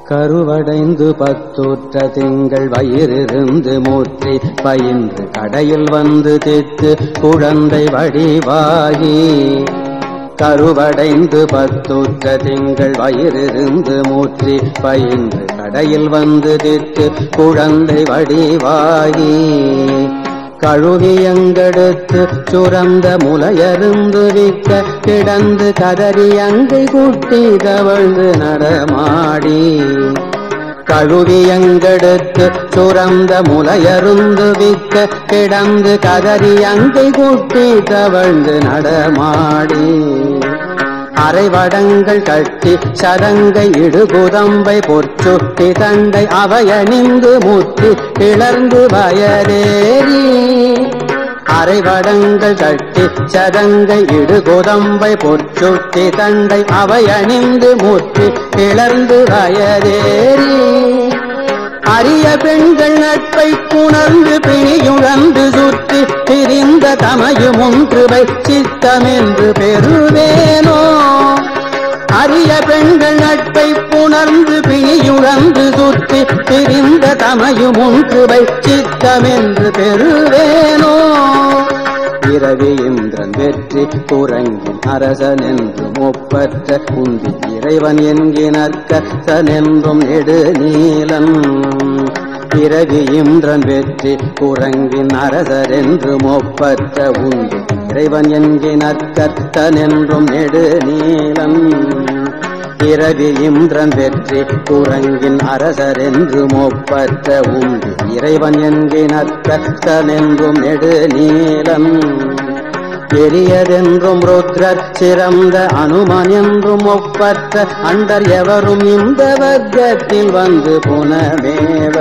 கருவடைந்து பத்துற்ற திங்கள் வயிறிருந்து மூற்றி பயின்று கடையில் வந்து தித்து குழந்தை வடிவாகி கருவடைந்து பத்துற்ற திங்கள் வயிறிருந்து மூற்றி பயின்று கடையில் வந்து தித்து குழந்தை வடிவாகி கழுகியங்கெடுத்து சுரந்த முலையருந்து விக்க கிடந்து கதறி அங்கை குட்டி தவழ்ந்து நடமாடி கழுகியங்கெடுத்து சுரந்த முலையருந்து விக்க கிடந்து கதறி அங்கை குட்டி தவழ்ந்து நடமாடி அரைவடங்கள் கட்டி சதங்கை இடுகுதம்பை பொற்சுட்டி தண்டை அவையணிந்து முத்தி கிளர்ந்து வயரேறி அரைவடங்கள் கட்டி சதங்கை இடுகுதம்பை பொற்சுட்டி தண்டை அவையணிந்து முத்தி கிளர்ந்து வயரேறி அரிய பெண்கள் நட்பை புணர்ந்து பிணியுழந்து சுற்றி திரிந்த தமையும் ஒன்றுவை சித்தமென்று பெறுவேனோ அரிய பெண்கள் நட்பை புணர்ந்து பிணியுழந்து சுற்றி திரிந்த தமையும் ஒன்றுவை சித்தமென்று பெறுவேனோ இரவி இந்திரன் வெற்றி குரங்கின் அரசன் என்றும் ஒப்பற்ற குந்தி இறைவன் என்கினற்கசனென்றும் நெடு நீலன் பிறவி இந்திரன் வெற்றி குரங்கின் அரசர் என்றும் ஒப்பற்ற உந்தி இறைவன் என்கினற்கத்தனென்றும் நெடு நீலன் பிறவி இந்திரன் வெற்றி குரங்கின் அரசர் என்றும் ஒப்பற்ற உந்தி இறைவன் என்கினற்கத்தனென்றும் நெடு நீலன் பெரியதென்றும் ருத்ரர் சிறந்த அனுமன் என்றும் ஒப்பற்ற அண்டர் எவரும் இந்த வர்க்கத்தில் வந்து புனமேவ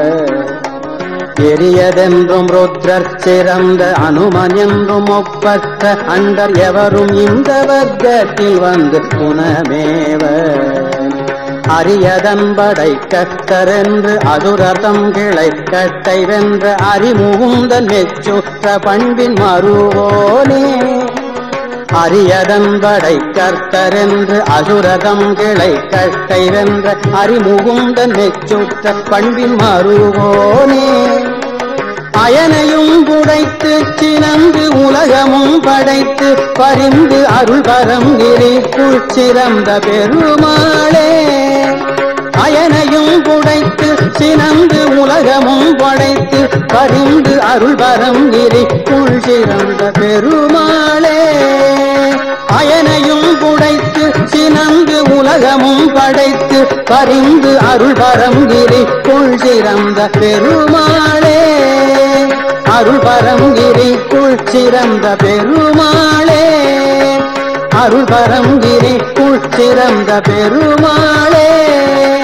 பெரியதென்றும் ருத்ரர் சிறந்த அனுமன் என்றும் ஒப்பற்ற அண்டர் எவரும் இந்த வர்க்கத்தில் வந்து புனமேவ அரியதன் படை கத்தரென்று அதுரதம் கிளை கட்டை வென்ற அறிமுகுந்தன் மெச்சுற்ற பண்பின் மறுவோனே அரியதன் படை கர்த்தரென்று அசுரதம் கிளை கட்டை வென்ற அறிமுகுந்தன் மெச்சுற்ற பண்பின் மறுவோனே அயனையும் புடைத்து சினந்து உலகமும் படைத்து பரிந்து அருள் பரம் கிரிக்குள் சிறந்த பெருமாளே அயனையும் புடைத்து சினந்து உலகமும் படைத்து பரிந்து அருள் பரம் கிரிக்குள் சிறந்த பெருமாளே அயனையும் புடைத்து சினந்து உலகமும் படைத்து பரிந்து அருள் பரம் கிரிக்குள் சிறந்த பெருமாளே அருள் பரங்கிரிக்குள் சிறந்த பெருமாளே அருள் பரங்கிரிக்குள் சிறந்த பெருமாளே